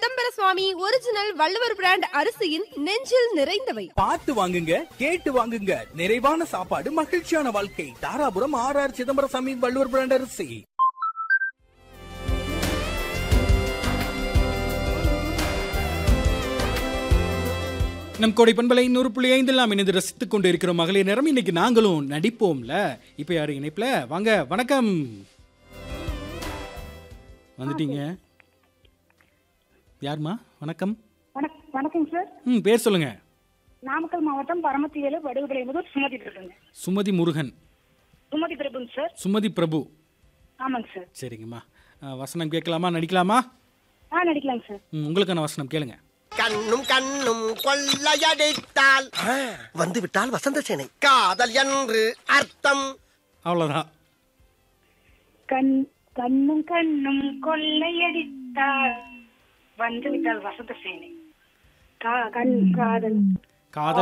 சிதம்பர Swami original Valluvar brand அரிசியின் நெஞ்சில் நிறைந்தவை பார்த்து வாங்குங்க கேட்டு வாங்குங்க நிறைவான சாப்பாடு மகிழ்ச்சியான வாழ்க்கை Dharapuram R R Chidambaraswamy Valluvar brand அரிசி நம் கோடை பண்பலை நூறு புள்ளி ஐந்தில் நாம் இணைந்து ரசித்துக் கொண்டு இருக்கிறோம் மகளிர் நேரம் இன்னைக்கு நாங்களும் நடிப்போம்ல இப்ப யாரு இணைப்புல வாங்க வணக்கம் வந்துட்டீங்க யாருமா வணக்கம் வணக் வணக்கம் சார் ம் பேர் சொல்லுங்க நாமக்கல் மாவட்டம் பரமத்திவேலு வடுகுபலை முதல் சுமதி பிரபுங்க சுமதி முருகன் சுமதி பிரபுங்க சார் சுமதி பிரபு ஆமாங்க சார் சரிங்கம்மா அஹ், வசனம் கேட்கலாமா நடிக்கலாமா ஆ நடிக்கலாங்க சார் ம், உங்களுக்கான வசனம் கேளுங்க கண்ணும் கண்ணும் கொள்ளையடித்தால் வந்து விட்டால் வசந்த சேனை காதல் என்று அர்த்தம் அவ்வளோதான் கண் கண்ணும் கண்ணும் கொள்ளையடித்தால் வந்து விட்டால் வசந்த சேனை கா- கண் காதல் காதல்